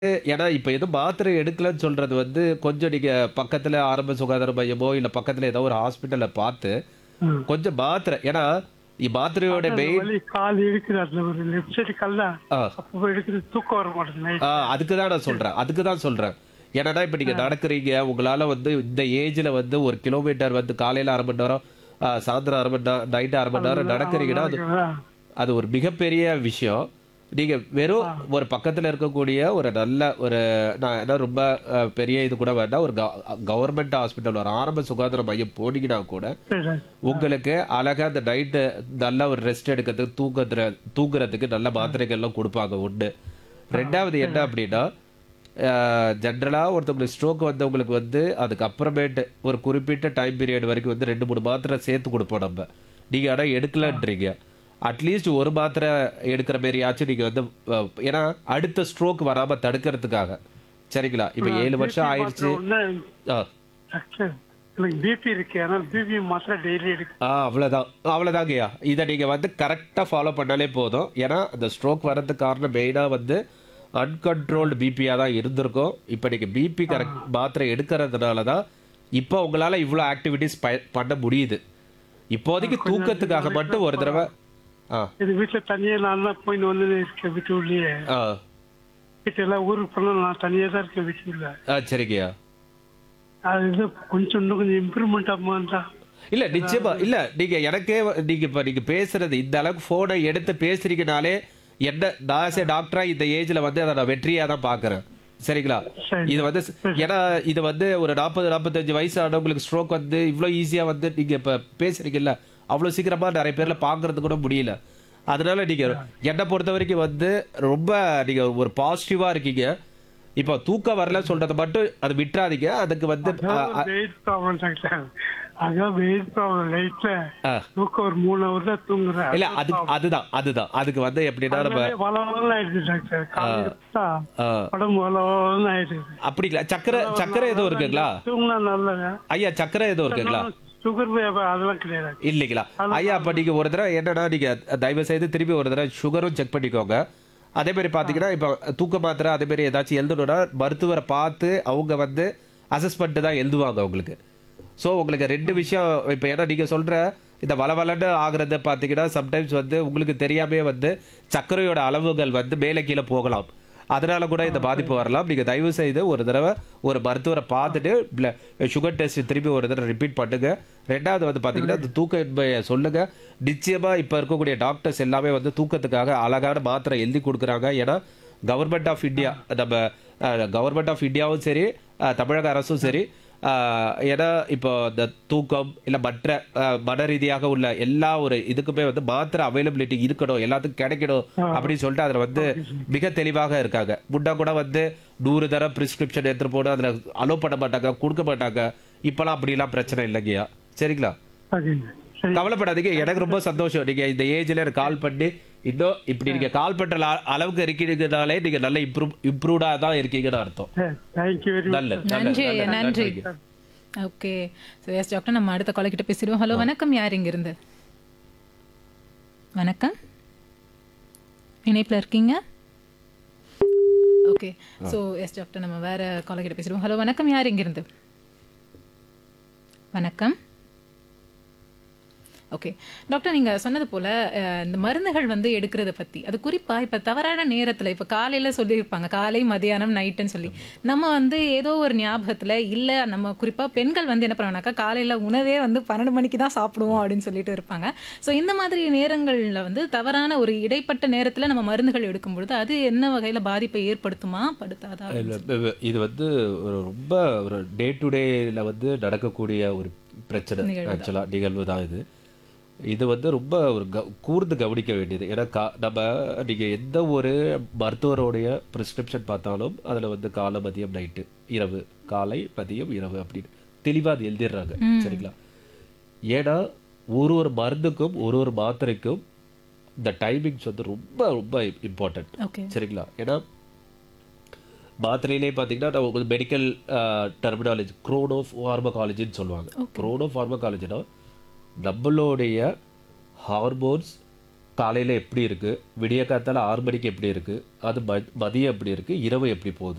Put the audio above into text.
ஏன்னா இப்ப எதுவும் மாத்திரை எடுக்கலன்னு சொல்றது வந்து கொஞ்சம் நீங்க பக்கத்துல ஆரம்ப சுகாதார மையமோ இல்ல பக்கத்துல ஏதோ ஒரு ஹாஸ்பிட்டல்ல பார்த்து ம். கொஞ்சம் மாத்திரை ஏன்னா இ- மாத்திரையோட அந்த மெயின் வலி கால் இருக்குது அதுல ஒரு லெஃப்ட் சைடு கல்ல அப்போ எடுக்கிறது தூக்கம் வர மாட்டேங்குது night. அதுக்கு தான் நான் சொல்றேன் அதுக்கு தான் சொல்றேன் ஏன்னா இப்ப நீங்க நடக்கிறீங்க உங்களால வந்து இந்த ஏஜ்ல வந்து ஒரு கிலோமீட்டர் வந்து காலையில அரை மணி நேரம் ஆ, சாயந்தரம் அரை மணி நேரம் நைட்டு அரை மணி நேரம் நடக்கிறீங்கன்னா அது ஆ. அது ஒரு மிகப்பெரிய விஷயம் நீங்க வெறும் ஒரு பக்கத்துல இருக்கக்கூடிய ஒரு நல்ல ஒரு நான் என்ன ரொம்ப அஹ், பெரிய இது கூட வேண்டாம் ஒரு கவர்மெண்ட் ஹாஸ்பிட்டல் ஒரு ஆரம்ப சுகாதார மையம் போனீங்கன்னா கூட சரி உங்களுக்கு அழகா அந்த நைட்டு நல்ல ஒரு ரெஸ்ட் எடுக்கிறதுக்கு தூக்கத்துல தூங்குறதுக்கு நல்ல மாத்திரைகள்லாம் கொடுப்பாங்க ஒண்ணு ரெண்டாவது என்ன அப்படின்னா ஜென்ரலா ஒருத்தவங்களுக்கு ஸ்ட்ரோக் வந்தவங்களுக்கு வந்து அதுக்கு அப்புறமேட்டு ஒரு குறிப்பிட்ட டைம் பீரியட் வரைக்கும் வந்து ரெண்டு மூணு மாத்திரை சேர்த்து கொடுப்போம் நம்ம நீங்க ஆனா எடுக்கலன்றீங்க அட்லீஸ்ட் ஒரு மாத்திரை எடுக்கிற மாதிரியாச்சும் நீங்க வந்து அஹ், ஏன்னா அடுத்த ஸ்ட்ரோக் வராம தடுக்கிறதுக்காக சரிங்களா இப்ப ஏழு வருஷம் ஆயிடுச்சு ஒண்ணு, ஆ டாக்டர், எனக்கு பிபி இருக்கு ஆனால் பிபி மாத்திரை டெய்லி இருக்கு ஆ அவ்வளோதான் அவ்வளோதாங்கய்யா இதை நீங்கள் வந்து கரெக்டாக ஃபாலோ பண்ணாலே போதும் ஏன்னா அந்த ஸ்ட்ரோக் வர்றதுக்கு காரணம் மெயினாக வந்து அன்கண்ட்ரோல்டு பிபியாக தான் இருந்திருக்கும் இப்போ நீங்கள் பிபி கரெக்ட் மாத்திரை எடுக்கிறதுனால தான் இப்போ உங்களால் இவ்வளோ ஆக்டிவிட்டீஸ் ப பண்ண முடியுது இப்போதைக்கு தூக்கத்துக்காக மட்டும் ஒரு தடவை ஆ இது வீட்டுல தனியா நான் தான் போய் வந்து இருக்கேன் வீட்டு உள்ளே ஆ வீட்டு எல்லாம் ஊருக்கு போனா நான் தனியா தான் இருக்கேன் வீட்டுல ஆ சரிங்கய்யா அது இது கொஞ்சம் இன்னும் கொஞ்சம் இம்ப்ரூவ்மெண்ட் ஆகுமா இருந்தா இல்ல நிச்சயமா இல்ல நீங்க எனக்கே வ- நீங்க இப்ப நீங்க பேசுறது இந்த அளவுக்கு போனை எடுத்து பேசுறீங்கனாலே என்ன நான் சே டாக்டரா இந்த ஏஜ்ல வந்து அதை நான் வெற்றியா தான் பாக்குறேன் சரிங்களா சரி. இது வந்து ஸ்- ஏன்னா இது வந்து ஒரு நாற்பது நாற்பத்தஞ்சு வயசு ஆனவங்களுக்கு ஸ்ட்ரோக் வந்து இவ்வளவு ஈஸியா வந்து நீங்க இப்ப பேசுறீங்கல்ல அவ்வளவு சீக்கிரமா நிறைய பேர்ல பாக்குறது கூட முடியல அதனால நீங்க என்னை பொறுத்த வரைக்கும் வந்து ரொம்ப நீங்க ஒரு பாசிட்டிவா இருக்கீங்க இப்போ தூக்கம் வரல சொல்றதை மட்டும் அதை விட்டுறாதீங்க அதுக்கு வந்து அ, அ, வெயிட் ப்ராப்ளம் டாக்டர் அதான் வெயிட் ப்ராப்ளம் லைட்ல ஆ. தூக்கம் ஒரு மூணு ஹவர் தான் தூங்குறேன் இல்ல அது அதுதான் அதுதான் அதுக்கு வந்து எப்படின்னா நம்ம வளவளன்னு ஆயிடுது டாக்டர் காலையில பார்த்தா ஆ, உடம்பு வளவளன்னு ஆயிடுது அப்படி இல்ல சக்கரை சக்கரை எதுவும் இருக்குங்களா தூங்கினா நல்லது ஐயா சக்கரை எதுவும் இருக்குங்களா சுகர் அதெல்லாம் கிடையாது இல்லைங்களா ஐயா அப்ப நீங்க ஒரு தடவை என்னன்னா நீங்க தயவு செய்து திருப்பி ஒரு தடவை சுகரும் செக் பண்ணிக்கோங்க அதே மாதிரி பாத்தீங்கன்னா இப்ப தூக்க மாத்திரை அதே மாதிரி ஏதாச்சும் எழுதணும்னா மருத்துவரை பார்த்து அவங்க வந்து அசஸ் பண்ணிட்டு தான் எழுதுவாங்க உங்களுக்கு ஸோ உங்களுக்கு ரெண்டு விஷயம் இப்போ ஏன்னா நீங்க சொல்ற இந்த வளவலன்னு ஆகுறது பார்த்தீங்கன்னா சம்டைம்ஸ் வந்து உங்களுக்கு தெரியாமே வந்து சர்க்கரையோட அளவுகள் வந்து மேலே கீழே போகலாம் அதனால கூட இந்த பாதிப்பு வரலாம் நீங்க தயவு செய்து ஒரு தடவை ஒரு மருத்துவரை பார்த்துட்டு சுகர் டெஸ்ட் திருப்பி ஒரு தடவை ரிப்பீட் பண்ணுங்க ரெண்டாவது வந்து பாத்தீங்கன்னா இந்த தூக்க இன்மையை சொல்லுங்க நிச்சயமா இப்ப இருக்கக்கூடிய டாக்டர்ஸ் எல்லாமே வந்து தூக்கத்துக்காக அழகான மாத்திரை எழுதி கொடுக்குறாங்க ஏன்னா கவர்மெண்ட் ஆஃப் இந்தியா நம்ம கவர்மெண்ட் ஆஃப் இந்தியாவும் சரி அஹ், தமிழக அரசும் சரி ஆஹ் ஏன்னா இப்போ இந்த தூக்கம் இல்ல மற்ற ஆஹ் மன ரீதியாக உள்ள எல்லா ஒரு இதுக்குமே வந்து மாத்திரை அவைலபிலிட்டி இருக்கணும் எல்லாத்துக்கும் கிடைக்கணும் அப்படின்னு சொல்லிட்டு அதுல வந்து மிக தெளிவாக இருக்காங்க முன்னா கூட வந்து நூறு தரம் பிரிஸ்கிரிப்ஷன் எடுத்துட்டு போனா அதுல அலோ பண்ண மாட்டாங்க கொடுக்க மாட்டாங்க இப்பெல்லாம் அப்படிலாம் பிரச்சனை இல்லைங்கய்யா சரிங்களா சரிங்க சரி கவலைப்படாதீங்க எனக்கு ரொம்ப சந்தோஷம் நீங்க இந்த ஏஜ்ல எனக்கு கால் பண்ணி இன்னும் இப்படி நீங்க கால் பண்ற அள- அளவுக்கு இருக்கீங்கனாலே நீங்க நல்ல இம்ப்ரூவ் இம்ப்ரூவ்டா தான் இருக்கீங்கன்னு அர்த்தம் தேங்க்யூ வெரி மச் நல்ல நன்றி ஐயா நன்றி ஓகே ஸோ எஸ் டாக்டர் நம்ம அடுத்த காலை கிட்ட பேசிடுவோம் ஹலோ வணக்கம் யார் இங்க இருந்து வணக்கம் இணைப்பில் இருக்கீங்க ஓகே ஸோ எஸ் டாக்டர் நம்ம வேற காலை கிட்ட பேசிடுவோம் ஹலோ வணக்கம் யார் இங்க இருந்து வணக்கம் ஓகே டாக்டர் நீங்க சொன்னது போல அஹ், இந்த மருந்துகள் வந்து எடுக்கிறத பத்தி அது குறிப்பா இப்ப தவறான நேரத்துல இப்ப காலையில சொல்லியிருப்பாங்க காலை மதியானம் நைட்டுன்னு சொல்லி நம்ம வந்து ஏதோ ஒரு ஞாபகத்துல இல்ல நம்ம குறிப்பா பெண்கள் வந்து என்ன பண்ணுவாங்கனாக்கா காலையில உணவே வந்து பன்னெண்டு மணிக்கு தான் சாப்பிடுவோம் அப்படின்னு சொல்லிட்டு இருப்பாங்க ஸோ இந்த மாதிரி நேரங்கள்ல வந்து தவறான ஒரு இடைப்பட்ட நேரத்துல நம்ம மருந்துகள் எடுக்கும் பொழுது அது என்ன வகையில பாதிப்பை ஏற்படுத்துமா படுத்தாதா இல்ல, இது- இது வந்து ஒரு ரொம்ப ஒரு டே டு டேல வந்து நடக்கக்கூடிய ஒரு பிரச்சனை ஆக்சுவலா நிகழ்வு தான் இது இது வந்து ரொம்ப ஒரு க கூர்ந்து கவனிக்க வேண்டியது ஏன்னா கா நம்ம நீங்க எந்த ஒரு மருத்துவருடைய ப்ரிஸ்கிரிப்ஷன் பார்த்தாலும் அதுல வந்து காலை மதியம் நைட்டு இரவு காலை மதியம் இரவு அப்படின்னு தெளிவா அது எழுதிடுறாங்க சரிங்களா ஏன்னா ஒரு ஒரு மருந்துக்கும் ஒரு ஒரு மாத்திரைக்கும் இந்த டைமிங்ஸ் வந்து ரொம்ப ரொம்ப இம்பார்ட்டன்ட் ஓகே சரிங்களா ஏன்னா மாத்திரையிலே பார்த்தீங்கன்னா நம்ம மெடிக்கல் டெர்மினாலஜி குரோனோ ஃபார்மகாலஜின்னு சொல்லுவாங்க குரோனோ ஃபார்மகாலஜினா நம்மளுடைய ஹார்மோன்ஸ் காலையில் எப்படி இருக்குது விடிய காத்தால ஆறு மணிக்கு எப்படி இருக்குது அது ம மதியம் எப்படி இருக்குது இரவு எப்படி போகுது